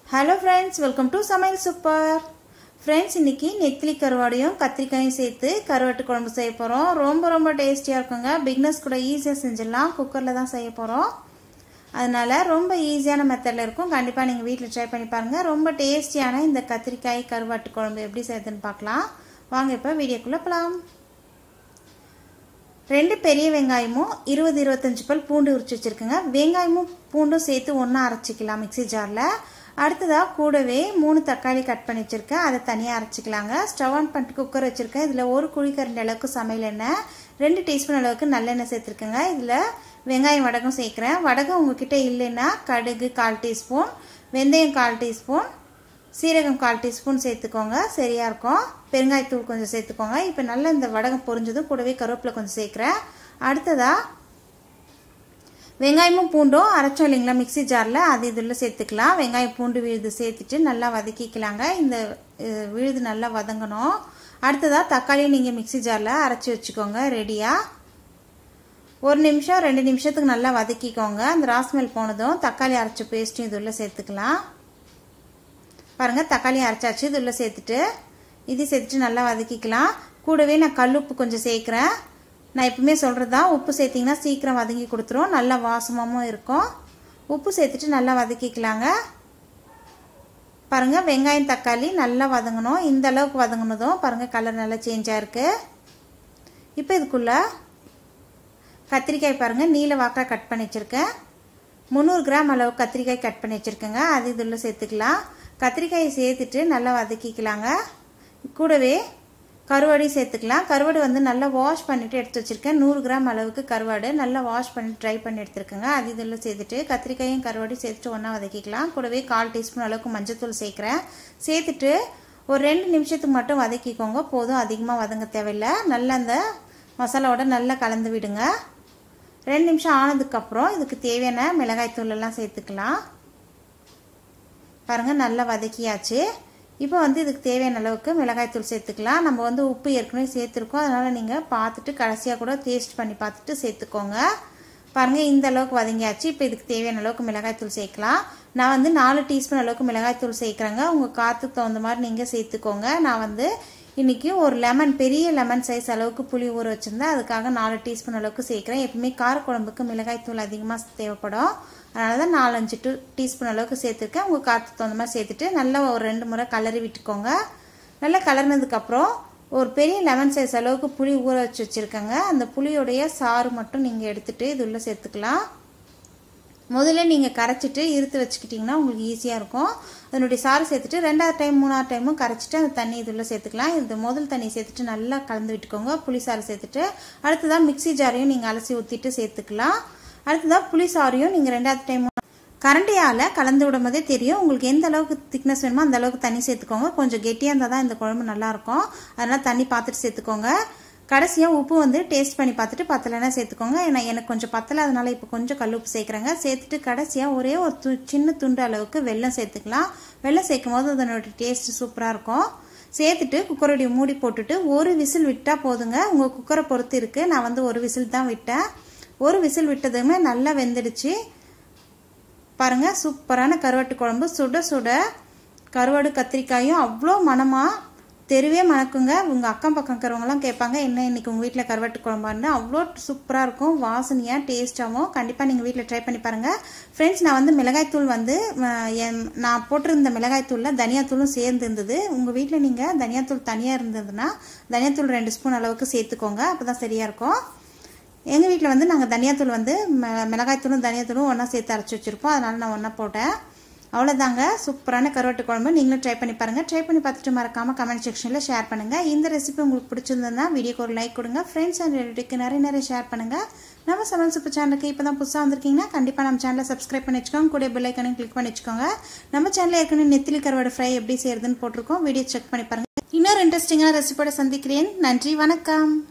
hello friends welcome to சமையல் super friends இன்னைக்கு நெத்திலி கருவாடையும் கத்திரிக்காயும் சேர்த்து கருவாட்டு குழம்பு செய்ய போகிறோம் ரொம்ப ரொம்ப டேஸ்டியாக இருக்குங்க பிக்னஸ் கூட ஈஸியாக செஞ்சிடலாம் குக்கரில் தான் செய்ய போகிறோம் அதனால ரொம்ப ஈஸியான மெத்தடில் இருக்கும் கண்டிப்பாக நீங்கள் வீட்டில் ட்ரை பண்ணி பாருங்கள் ரொம்ப டேஸ்டியான இந்த கத்திரிக்காய் கருவாட்டு குழம்பு எப்படி செய்யுதுன்னு பார்க்கலாம் வாங்க இப்போ வீடியோக்குள்ளே போகலாம் ரெண்டு பெரிய வெங்காயமும் இருபது இருபத்தஞ்சி பல் பூண்டு உரிச்சு வச்சுருக்குங்க வெங்காயமும் பூண்டும் சேர்த்து ஒன்றா அரைச்சிக்கலாம் மிக்சி ஜாரில் அடுத்ததாக கூடவே மூணு தக்காளி கட் பண்ணி வச்சுருக்கேன் அதை தனியாக அரைச்சிக்கலாங்க ஸ்டவ் ஆன் பண்ணிட்டு குக்கர் வச்சுருக்கேன் இதில் ஒரு குழிக்கரண்டி அளவுக்கு சமையல் எண்ணெய் ரெண்டு டீஸ்பூன் அளவுக்கு நல்லெண்ணெய் சேர்த்துருக்கேங்க இதில் வெங்காயம் வடகம் சேர்க்குறேன் வடகம் உங்ககிட்ட இல்லைன்னா கடுகு கால் டீஸ்பூன் வெந்தயம் கால் டீஸ்பூன் சீரகம் கால் டீஸ்பூன் சேர்த்துக்கோங்க சரியாக இருக்கும் பெருங்காயத்தூள் கொஞ்சம் சேர்த்துக்கோங்க இப்போ நல்லா இந்த வடகம் பொரிஞ்சதும் கூடவே கருவேப்பிலை கொஞ்சம் சேர்க்குறேன் அடுத்ததாக வெங்காயமும் பூண்டும் அரைச்சோம் இல்லைங்களா மிக்சி ஜாரில் அது இதில் சேர்த்துக்கலாம் வெங்காயம் பூண்டு விழுது சேர்த்துட்டு நல்லா வதக்கிக்கலாங்க இந்த விழுது நல்லா வதங்கணும் அடுத்ததாக தக்காளியும் நீங்கள் மிக்சி ஜாரில் அரைச்சி வச்சுக்கோங்க ரெடியாக ஒரு நிமிஷம் ரெண்டு நிமிஷத்துக்கு நல்லா வதக்கிக்கோங்க அந்த ராஸ்மெல் போனதும் தக்காளி அரைச்ச பேஸ்ட்டும் இதில் சேர்த்துக்கலாம் பாருங்கள் தக்காளி அரைச்சாச்சு இதில் சேர்த்துட்டு இது சேர்த்துட்டு நல்லா வதக்கிக்கலாம் கூடவே நான் கல்லுப்பு கொஞ்சம் சேர்க்குறேன் நான் எப்பவுமே சொல்கிறது தான் உப்பு சேர்த்திங்கன்னா சீக்கிரம் வதங்கி கொடுத்துரும் நல்லா வாசமாகவும் இருக்கும் உப்பு சேர்த்துட்டு நல்லா வதக்கிக்கலாங்க பாருங்கள் வெங்காயம் தக்காளி நல்லா வதங்கணும் இந்த அளவுக்கு வதங்கினதும் பாருங்கள் கலர் நல்லா சேஞ்சாக இருக்குது இப்போ இதுக்குள்ளே கத்திரிக்காய் பாருங்கள் நீல வாக்காக கட் பண்ணி வச்சுருக்கேன் முந்நூறு கிராம் அளவு கத்திரிக்காய் கட் பண்ணி வச்சுருக்கேங்க அது இதில் சேர்த்துக்கலாம் கத்திரிக்காயை சேர்த்துட்டு நல்லா வதக்கிக்கலாங்க கூடவே கருவாடி சேர்த்துக்கலாம் கருவாடு வந்து நல்லா வாஷ் பண்ணிவிட்டு எடுத்து வச்சுருக்கேன் நூறு கிராம் அளவுக்கு கருவாடு நல்லா வாஷ் பண்ணி ட்ரை பண்ணி எடுத்துருக்கேங்க அது இதில் சேர்த்துட்டு கத்திரிக்காயும் கருவாடி சேர்த்துட்டு ஒன்றா வதக்கிக்கலாம் கூடவே கால் டீஸ்பூன் அளவுக்கு மஞ்சத்தூள் சேர்க்குறேன் சேர்த்துட்டு ஒரு ரெண்டு நிமிஷத்துக்கு மட்டும் வதக்கிக்கோங்க போதும் அதிகமாக வதங்க தேவையில்லை நல்லா அந்த மசாலாவோட நல்லா கலந்து விடுங்க ரெண்டு நிமிஷம் ஆனதுக்கப்புறம் இதுக்கு தேவையான மிளகாய் தூளெல்லாம் சேர்த்துக்கலாம் பாருங்கள் நல்லா வதக்கியாச்சு இப்போ வந்து இதுக்கு தேவையான அளவுக்கு மிளகாய்த்தூள் சேர்த்துக்கலாம் நம்ம வந்து உப்பு ஏற்கனவே சேர்த்துருக்கோம் அதனால் நீங்கள் பார்த்துட்டு கடைசியாக கூட டேஸ்ட் பண்ணி பார்த்துட்டு சேர்த்துக்கோங்க பாருங்கள் இந்த அளவுக்கு வதங்கியாச்சு இப்போ இதுக்கு தேவையான அளவுக்கு மிளகாய்த்தூள் சேர்க்கலாம் நான் வந்து நாலு டீஸ்பூன் அளவுக்கு மிளகாய்த்தூள் சேர்க்குறேங்க உங்கள் காற்றுக்கு தகுந்த மாதிரி நீங்கள் சேர்த்துக்கோங்க நான் வந்து இன்றைக்கி ஒரு லெமன் பெரிய லெமன் சைஸ் அளவுக்கு புளி ஊற வச்சுருந்தேன் அதுக்காக நாலு டீஸ்பூன் அளவுக்கு சேர்க்குறேன் எப்பவுமே காரக்குழம்புக்கு மிளகாய்த்தூள் அதிகமாக தேவைப்படும் அதனால தான் நாலஞ்சு டூ டீஸ்பூன் அளவுக்கு சேர்த்துருக்கேன் உங்கள் காற்றுக்கு தகுந்த மாதிரி சேர்த்துட்டு நல்லா ஒரு ரெண்டு முறை கலரி விட்டுக்கோங்க நல்லா கலர்னதுக்கப்புறம் ஒரு பெரிய லெமன் சைஸ் அளவுக்கு புளி ஊற வச்சு வச்சுருக்கேங்க அந்த புளியோடைய சாறு மட்டும் நீங்கள் எடுத்துகிட்டு இது உள்ளே சேர்த்துக்கலாம் முதல்ல நீங்கள் கரைச்சிட்டு இருத்து வச்சுக்கிட்டிங்கன்னா உங்களுக்கு ஈஸியாக இருக்கும் அதனுடைய சாறு சேர்த்துட்டு ரெண்டாவது டைம் மூணாவது டைமும் கரைச்சிட்டு அந்த தண்ணி இதுள்ள சேர்த்துக்கலாம் இது முதல் தண்ணி சேர்த்துட்டு நல்லா கலந்து விட்டுக்கோங்க புளி சாறு சேர்த்துட்டு அடுத்ததாக மிக்சி ஜாரையும் நீங்கள் அலசி ஊற்றிட்டு சேர்த்துக்கலாம் அடுத்ததாக புளி சாறையும் நீங்கள் ரெண்டாவது டைம் கரண்டியால் கலந்து விடும் போதே தெரியும் உங்களுக்கு எந்த அளவுக்கு திக்னஸ் வேணுமோ அந்த அளவுக்கு தண்ணி சேர்த்துக்கோங்க கொஞ்சம் கெட்டியாக இருந்தால் தான் இந்த குழம்பு நல்லாயிருக்கும் அதனால் தண்ணி பார்த்துட்டு சேர்த்துக்கோங்க கடைசியாக உப்பு வந்து டேஸ்ட் பண்ணி பார்த்துட்டு பத்தலைன்னா சேர்த்துக்கோங்க ஏன்னா எனக்கு கொஞ்சம் பத்தலை அதனால இப்போ கொஞ்சம் கல் உப்பு சேர்க்குறேங்க சேர்த்துட்டு கடைசியாக ஒரே ஒரு து சின்ன துண்டு அளவுக்கு வெல்லம் சேர்த்துக்கலாம் வெல்லம் சேர்க்கும் போது அதனோட டேஸ்ட் சூப்பராக இருக்கும் சேர்த்துட்டு குக்கருடைய மூடி போட்டுட்டு ஒரு விசில் விட்டால் போதுங்க உங்கள் குக்கரை பொறுத்து இருக்குது நான் வந்து ஒரு விசில் தான் விட்டேன் ஒரு விசில் விட்டதுமே நல்லா வெந்துடுச்சு பாருங்கள் சூப்பரான கருவாட்டு குழம்பு சுட சுட கருவாடு கத்திரிக்காயும் அவ்வளோ மனமாக தெருவே மணக்குங்க உங்கள் அக்கம் பக்கம் இருக்கிறவங்களாம் கேட்பாங்க என்ன இன்றைக்கி உங்கள் வீட்டில் கருவாட்டு குழம்பான்னு அவ்வளோ சூப்பராக இருக்கும் வாசனையாக டேஸ்ட்டாகவும் கண்டிப்பாக நீங்கள் வீட்டில் ட்ரை பண்ணி பாருங்கள் ஃப்ரெண்ட்ஸ் நான் வந்து மிளகாய்த்தூள் வந்து நான் போட்டிருந்த மிளகாய்த்தூளில் தனியாத்தூளும் சேர்ந்து இருந்தது உங்கள் வீட்டில் நீங்கள் தனியாத்தூள் தனியாக இருந்ததுன்னா தனியாத்தூள் ரெண்டு ஸ்பூன் அளவுக்கு சேர்த்துக்கோங்க அப்போ தான் சரியாக இருக்கும் எங்கள் வீட்டில் வந்து நாங்கள் தனியாத்தூள் வந்து மிளகாய்த்தூளும் தனியாத்தூளும் ஒன்றா சேர்த்து அரைச்சி வச்சுருப்போம் அதனால் நான் ஒன்றா போட்டேன் அவ்வளோதாங்க சூப்பரான கருவாட்டு குழம்பு நீங்களும் ட்ரை பண்ணி பாருங்கள் ட்ரை பண்ணி பார்த்துட்டு மறக்காமல் கமெண்ட் செக்ஷனில் ஷேர் பண்ணுங்கள் இந்த ரெசிபி உங்களுக்கு பிடிச்சிருந்ததுன்னா வீடியோக்கு ஒரு லைக் கொடுங்க ஃப்ரெண்ட்ஸ் அண்ட் ரிலேட்டிவ்க்கு நிறைய நிறைய ஷேர் பண்ணுங்கள் நம்ம சமையல் சூப்பர் சேனலுக்கு இப்போ தான் புதுசாக வந்திருக்கீங்கன்னா கண்டிப்பாக நம்ம சேனலை சப்ஸ்கிரைப் பண்ணி வச்சுக்கோங்க கூட பெல் ஐக்கனையும் கிளிக் பண்ணி வச்சுக்கோங்க நம்ம சேனலில் ஏற்கனவே நெத்திலி கருவாடு ஃப்ரை எப்படி செய்யறதுன்னு போட்டிருக்கோம் வீடியோ செக் பண்ணி பாருங்கள் இன்னொரு இன்ட்ரெஸ்டிங்கான ரெசிபியோட சந்திக்கிறேன் நன்றி வணக்கம்